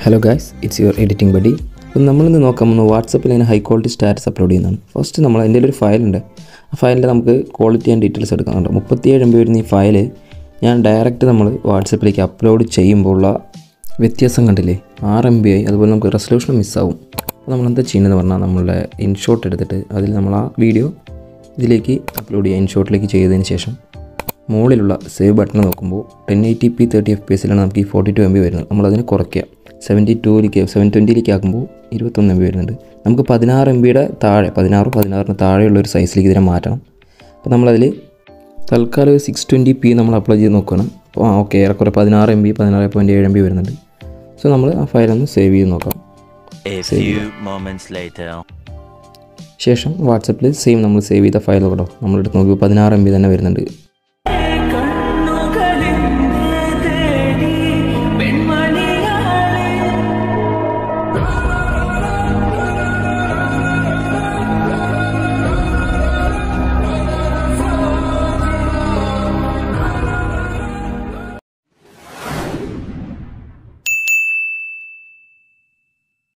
Hello guys it's your editing buddy അപ്പം നമ്മളിന്ന് നോക്കാൻ പോകുന്നത് വാട്സപ്പിൽ അതിന് ഹൈ ക്വാളിറ്റി സ്റ്റാറ്റസ് അപ്ലോഡ് ചെയ്യുന്നതാണ് ഫസ്റ്റ് നമ്മൾ എൻ്റെ ഒരു ഫയലുണ്ട് ആ ഫയലിൽ നമുക്ക് ക്വാളിറ്റി ആൻഡ് ഡീറ്റെയിൽസ് എടുക്കാനുണ്ട് മുപ്പത്തിയേഴ് എം ബി വരുന്ന ഈ ഫയൽ ഞാൻ ഡയറക്റ്റ് നമ്മൾ വാട്സപ്പിലേക്ക് അപ്ലോഡ് ചെയ്യുമ്പോൾ ഉള്ള വ്യത്യാസം കണ്ടില്ലേ ആറ് എം ബി ആയി അതുപോലെ നമുക്ക് റെസൊല്യൂഷൻ മിസ്സാവും അപ്പോൾ നമ്മൾ എന്താ ചെയ്യുന്നതെന്ന് പറഞ്ഞാൽ നമ്മളുടെ ഇൻഷോട്ട് എടുത്തിട്ട് അതിൽ നമ്മൾ ആ വീഡിയോ ഇതിലേക്ക് അപ്ലോഡ് ചെയ്യുക ഇൻഷോട്ടിലേക്ക് ചെയ്തതിന് ശേഷം മുകളിലുള്ള സേവ് ബട്ടൺ നോക്കുമ്പോൾ ten eighty p thirty f p എസിലാണ് നമുക്ക് ഈ ഫോർട്ടി ടു എം ബി വരുന്നത് നമ്മളതിനെ കുറയ്ക്കുക സെവൻറ്റി ടൂയിലേക്ക് സെവൻ ട്വൻറ്റിയിലേക്ക് ആക്കുമ്പോൾ ഇരുപത്തൊന്ന് എം ബി വരുന്നുണ്ട് നമുക്ക് പതിനാറ് എം ബിയുടെ താഴെ പതിനാറ് പതിനാറിന് താഴെയുള്ള ഒരു സൈസിലേക്ക് ഇതിനെ മാറ്റണം അപ്പോൾ നമ്മളതിൽ തൽക്കാലം ഒരു സിക്സ് ട്വൻറ്റി പി നമ്മൾ അപ്ലൈ ചെയ്ത് നോക്കുകയാണ് അപ്പോൾ ആ ഓക്കെ ഏറെക്കുറെ പതിനാറ് എം ബി പതിനാറ് പോയിൻറ്റ് ഏഴ് എം ബി വരുന്നുണ്ട് സോ നമ്മൾ ആ ഫയലൊന്ന് സേവ് ചെയ്ത് നോക്കാം A few moments later. ശേഷം വാട്സപ്പിൽ സെയിം നമ്മൾ സേവ് ചെയ്ത ഫയൽ കേട്ടോ നമ്മളെടുത്ത് നോക്കിയപ്പോൾ പതിനാറ് എം ബി തന്നെ വരുന്നുണ്ട്